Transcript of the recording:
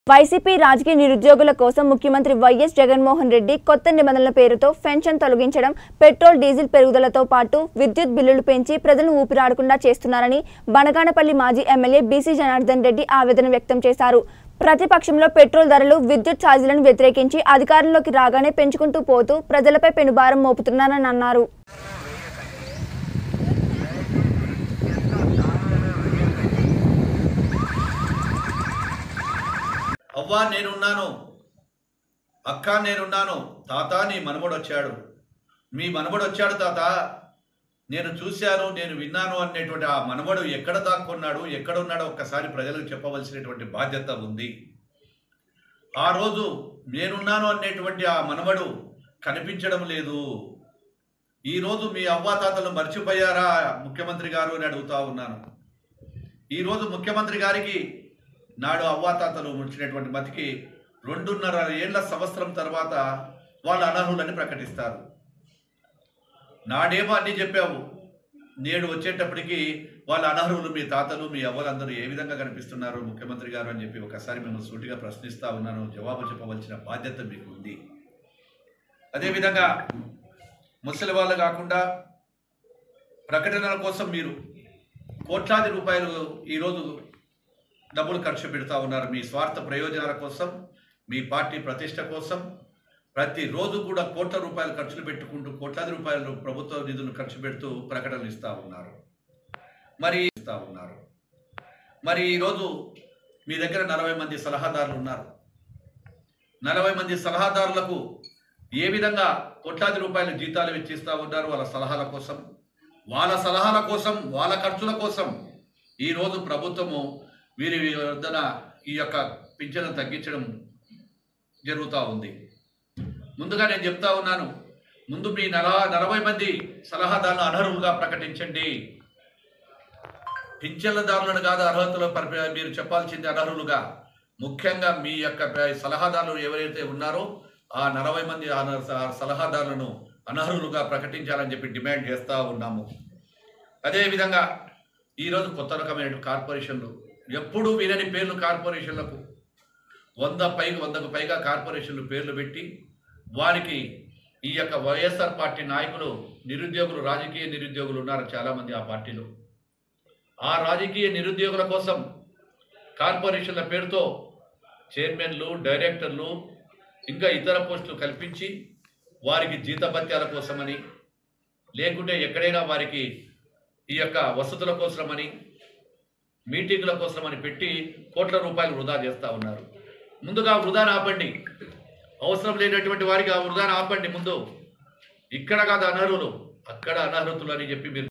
YCP రాజకీయ నిరుద్యోగుల కోసం ముఖ్యమంత్రి వైఎస్ జగన్మోహన్ రెడ్డి కొత్త నిబంధనల పేరుతో పెన్షన్ తొలగించడం పెట్రోల్ డీజిల్ పెరుగుదలతో పాటు విద్యుత్ బిల్లులు పెంచి ప్రజలను ఊపిరాడకుండా చేస్తున్నారని బనగానపల్లి మాజీ ఎమ్మెల్యే బీసీ జనార్దన్ రెడ్డి ఆవేదన వ్యక్తం చేశారు ప్రతిపక్షంలో పెట్రోల్ ధరలు విద్యుత్ ఛార్జీలను వ్యతిరేకించి అధికారంలోకి రాగానే పెంచుకుంటూ పోతూ ప్రజలపై పెనుభారం మోపుతున్నారని అన్నారు అవ్వా నేనున్నాను అక్క నేనున్నాను తాత నీ మనవడు వచ్చాడు మీ మనవడు వచ్చాడు తాత నేను చూశాను నేను విన్నాను అనేటువంటి ఆ మనవడు ఎక్కడ దాక్కున్నాడు ఎక్కడ ఉన్నాడో ఒక్కసారి ప్రజలకు చెప్పవలసినటువంటి బాధ్యత ఉంది ఆ రోజు నేనున్నాను అనేటువంటి ఆ మనవడు కనిపించడం లేదు ఈరోజు మీ అవ్వాతాతలు మర్చిపోయారా ముఖ్యమంత్రి గారు అని అడుగుతా ఉన్నాను ఈరోజు ముఖ్యమంత్రి గారికి నాడు అవ్వాతాతలు ఉంచినటువంటి మతికి రెండున్నర ఏళ్ల సంవత్సరం తర్వాత వాళ్ళ అనర్హులని ప్రకటిస్తారు నాడేమో అన్నీ చెప్పావు నేడు వచ్చేటప్పటికి వాళ్ళ అనర్హులు మీ తాతలు మీ అవ్వలందరూ ఏ విధంగా కనిపిస్తున్నారు ముఖ్యమంత్రి గారు అని చెప్పి ఒకసారి మిమ్మల్ని సూటిగా ప్రశ్నిస్తా ఉన్నాను జవాబు చెప్పవలసిన బాధ్యత మీకు ఉంది అదేవిధంగా ముసలి వాళ్ళు కాకుండా ప్రకటనల కోసం మీరు కోట్లాది రూపాయలు ఈరోజు డబ్బులు ఖర్చు పెడతా ఉన్నారు మీ స్వార్థ ప్రయోజనాల కోసం మీ పార్టీ ప్రతిష్ట కోసం ప్రతిరోజు కూడా కోట్ల రూపాయలు ఖర్చులు పెట్టుకుంటూ కోట్లాది రూపాయలు ప్రభుత్వ నిధులు ఖర్చు పెడుతూ ప్రకటనలు ఇస్తూ ఉన్నారు మరి ఇస్తూ ఉన్నారు మరి ఈరోజు మీ దగ్గర నలభై మంది సలహాదారులు ఉన్నారు నలభై మంది సలహాదారులకు ఏ విధంగా కోట్లాది రూపాయలు జీతాలు ఇచ్చిస్తూ ఉన్నారు వాళ్ళ సలహాల కోసం వాళ్ళ సలహాల కోసం వాళ్ళ ఖర్చుల కోసం ఈరోజు ప్రభుత్వము వీరి వద్దన ఈ యొక్క పింఛను తగ్గించడం జరుగుతూ ఉంది ముందుగా నేను చెప్తా ఉన్నాను ముందు మీ నల నలభై మంది సలహాదారులను అనర్హులుగా ప్రకటించండి పింఛన్లదారులను కాదు అర్హతలో పరిప- మీరు చెప్పాల్సింది అనర్హులుగా ముఖ్యంగా మీ యొక్క ప- సలహాదారులు ఎవరైతే ఉన్నారో ఆ నలభై మంది అన- స- సలహాదారులను అనర్హులుగా ప్రకటించాలని చెప్పి డిమాండ్ చేస్తూ ఉన్నాము అదేవిధంగా ఈరోజు కొత్త రకమైన కార్పొరేషన్లు ఎప్పుడూ వినని పేర్లు కార్పొరేషన్లకు వంద పైగా వందకు పైగా కార్పొరేషన్లు పేర్లు పెట్టి వారికి ఈ యొక్క వైఎస్ఆర్ పార్టీ నాయకులు నిరుద్యోగులు రాజకీయ నిరుద్యోగులు ఉన్నారు చాలామంది ఆ పార్టీలో ఆ రాజకీయ నిరుద్యోగుల కోసం కార్పొరేషన్ల పేరుతో చైర్మన్లు డైరెక్టర్లు ఇంకా ఇతర పోస్టులు కల్పించి వారికి జీతభత్యాల కోసమని లేకుంటే ఎక్కడైనా వారికి ఈ యొక్క వసతుల కోసమని మీటింగుల కోసమని పెట్టి కోట్ల రూపాయలు వృధా చేస్తూ ఉన్నారు ముందుగా వృధాను ఆపండి అవసరం లేనటువంటి వారికి ఆ వృధాను ఆపండి ముందు ఇక్కడ కాదు అనర్హులు అక్కడ అనర్హతులు అని చెప్పి మీరు